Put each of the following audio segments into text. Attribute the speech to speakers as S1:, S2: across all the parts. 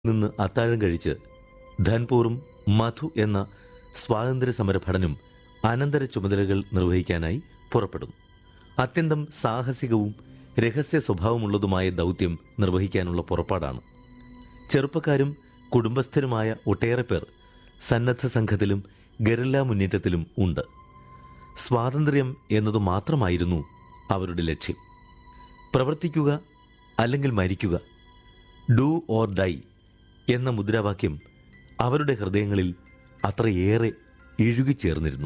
S1: നിന്ന് അത്താഴം കഴിച്ച് ധൻപൂറും മധു എന്ന സ്വാതന്ത്ര്യ സമര ഭടനും അനന്തര ചുമതലകൾ നിർവഹിക്കാനായി പുറപ്പെടും അത്യന്തം സാഹസികവും രഹസ്യ സ്വഭാവമുള്ളതുമായ ദൗത്യം നിർവഹിക്കാനുള്ള പുറപ്പാടാണ് ചെറുപ്പക്കാരും കുടുംബസ്ഥരുമായ ഒട്ടേറെ പേർ സന്നദ്ധ സംഘത്തിലും ഗറില്ല മുന്നേറ്റത്തിലും ഉണ്ട് സ്വാതന്ത്ര്യം എന്നതു മാത്രമായിരുന്നു അവരുടെ ലക്ഷ്യം പ്രവർത്തിക്കുക അല്ലെങ്കിൽ മരിക്കുക ഡു ഓർ ഡൈ എന്ന മുദ്രാവാക്യം അവരുടെ ഹൃദയങ്ങളിൽ അത്രയേറെ ഇഴുകിച്ചേർന്നിരുന്നു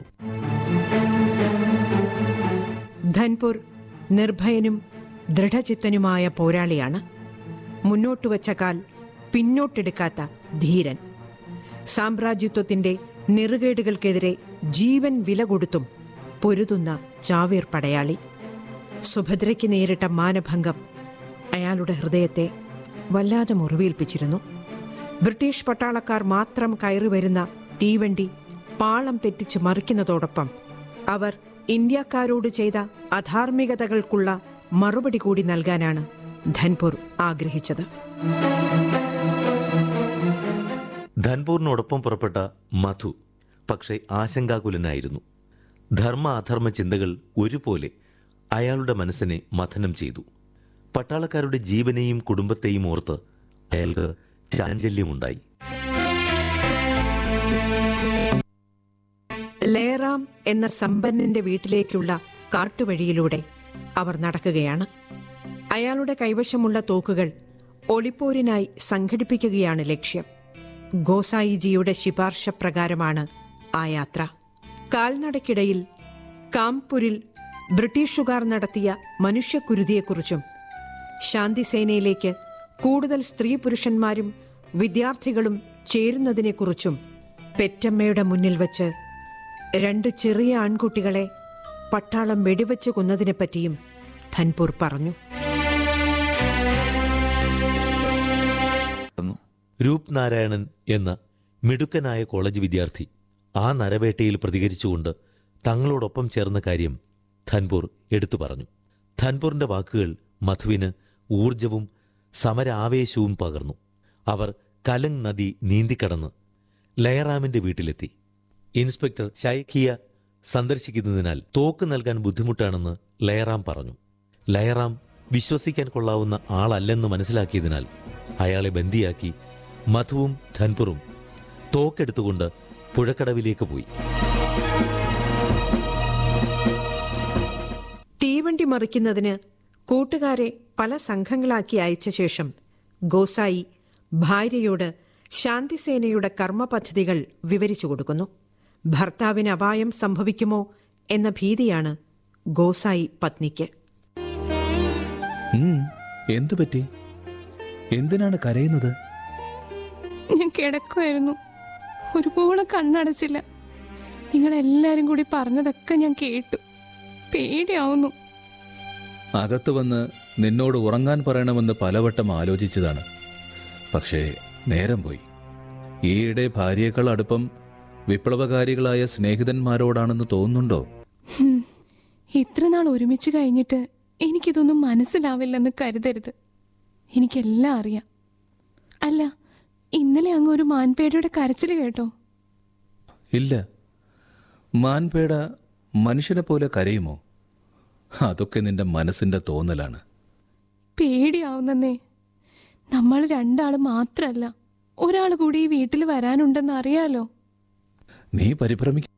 S2: ധൻപൂർ നിർഭയനും ദൃഢചിത്തനുമായ പോരാളിയാണ് മുന്നോട്ട് വച്ച കാൽ പിന്നോട്ടെടുക്കാത്ത ധീരൻ സാമ്രാജ്യത്വത്തിന്റെ നെറുകേടുകൾക്കെതിരെ ജീവൻ വില കൊടുത്തും പൊരുതുന്ന ചാവേർ പടയാളി സുഭദ്രയ്ക്ക് നേരിട്ട മാനഭംഗം അയാളുടെ ഹൃദയത്തെ വല്ലാതെ മുറിവേൽപ്പിച്ചിരുന്നു ബ്രിട്ടീഷ് പട്ടാളക്കാർ മാത്രം കയറി വരുന്ന തീവണ്ടി പാളം തെറ്റിച്ച് മറിക്കുന്നതോടൊപ്പം അവർ ഇന്ത്യക്കാരോട് ചെയ്ത അധാർമികതകൾക്കുള്ള മറുപടി കൂടി നൽകാനാണ് ധൻപൂർ ആഗ്രഹിച്ചത്
S1: ധൻപൂറിനോടൊപ്പം പുറപ്പെട്ട മധു പക്ഷേ ആശങ്കാകുലനായിരുന്നു ധർമ്മ അധർമ്മ ചിന്തകൾ ഒരുപോലെ അയാളുടെ മനസ്സിനെ മഥനം ചെയ്തു പട്ടാളക്കാരുടെ ജീവനെയും കുടുംബത്തെയും ഓർത്ത് അയാൾക്ക് ചാഞ്ചല്യമുണ്ടായി
S2: ലേറാം എന്ന സമ്പന്നന്റെ വീട്ടിലേക്കുള്ള കാട്ടുവഴിയിലൂടെ അവർ നടക്കുകയാണ് അയാളുടെ കൈവശമുള്ള തോക്കുകൾ ഒളിപ്പോരിനായി സംഘടിപ്പിക്കുകയാണ് ലക്ഷ്യം ഗോസായിജിയുടെ ശിപാർശ പ്രകാരമാണ് ആ യാത്ര കാൽനടയ്ക്കിടയിൽ കാംപുരിൽ ബ്രിട്ടീഷുകാർ നടത്തിയ മനുഷ്യക്കുരുതിയെക്കുറിച്ചും ശാന്തിസേനയിലേക്ക് കൂടുതൽ സ്ത്രീ പുരുഷന്മാരും വിദ്യാർത്ഥികളും ചേരുന്നതിനെക്കുറിച്ചും പെറ്റമ്മയുടെ മുന്നിൽ വച്ച് രണ്ട് ചെറിയ ആൺകുട്ടികളെ പട്ടാളം വെടിവെച്ച് കൊന്നതിനെപ്പറ്റിയും ധൻപൂർ പറഞ്ഞു
S1: രൂപ് നാരായണൻ എന്ന മിടുക്കനായ കോളേജ് വിദ്യാർത്ഥി ആ നരവേട്ടയിൽ പ്രതികരിച്ചുകൊണ്ട് തങ്ങളോടൊപ്പം ചേർന്ന കാര്യം ധൻപൂർ എടുത്തു പറഞ്ഞു ധൻപൂറിന്റെ വാക്കുകൾ മധുവിന് ഊർജവും സമരാവേശവും പകർന്നു അവർ കലങ് നദി നീന്തിക്കടന്ന് ലയറാമിന്റെ വീട്ടിലെത്തി ഇൻസ്പെക്ടർ ഷൈഖിയ സന്ദർശിക്കുന്നതിനാൽ തോക്ക് നൽകാൻ ബുദ്ധിമുട്ടാണെന്ന് ലയറാം പറഞ്ഞു ലയറാം വിശ്വസിക്കാൻ കൊള്ളാവുന്ന ആളല്ലെന്ന് മനസ്സിലാക്കിയതിനാൽ അയാളെ ബന്ദിയാക്കി മധുവും ധൻപുറും തോക്കെടുത്തുകൊണ്ട് പുഴക്കടവിലേക്ക് പോയി
S2: തീവണ്ടി മറിക്കുന്നതിന് കൂട്ടുകാരെ പല സംഘങ്ങളാക്കി അയച്ച ശേഷം ഗോസായി ഭാര്യയോട് ശാന്തിസേനയുടെ കർമ്മപദ്ധതികൾ വിവരിച്ചു കൊടുക്കുന്നു ഭർത്താവിന് അപായം സംഭവിക്കുമോ എന്ന ഭീതിയാണ് ഗോസായി പത്നിക്ക്
S3: ഉം, എന്തു പറ്റി എന്തിനാണ് കരയുന്നത്
S4: ഞാൻ കിടക്കുമായിരുന്നു ഒരുപോലെ കണ്ണടച്ചില്ല നിങ്ങളെല്ലാരും കൂടി പറഞ്ഞതൊക്കെ ഞാൻ കേട്ടു പേടിയാവുന്നു
S3: അകത്ത് വന്ന് നിന്നോട് ഉറങ്ങാൻ പറയണമെന്ന് പലവട്ടം ആലോചിച്ചതാണ് പക്ഷേ നേരം പോയി ഈയിടെ ഭാര്യയേക്കാൾ അടുപ്പം വിപ്ലവകാരികളായ സ്നേഹിതന്മാരോടാണെന്ന് തോന്നുന്നുണ്ടോ
S4: ഹും, ഇത്ര നാൾ ഒരുമിച്ച് കഴിഞ്ഞിട്ട് എനിക്കിതൊന്നും മനസ്സിലാവില്ലെന്ന് കരുതരുത് എനിക്കെല്ലാം അറിയാം അല്ല ഇന്നലെ അങ്ങ് ഒരു മാൻപേടയുടെ കരച്ചിൽ കേട്ടോ
S3: ഇല്ല മാൻപേട മനുഷ്യനെ പോലെ കരയുമോ അതൊക്കെ നിന്റെ മനസ്സിന്റെ തോന്നലാണ്
S4: പേടിയാവുന്നേ നമ്മൾ രണ്ടാൾ മാത്രല്ല ഒരാൾ കൂടി ഈ വീട്ടിൽ വരാനുണ്ടെന്ന് അറിയാലോ
S3: നീ പരിഭ്രമിക്ക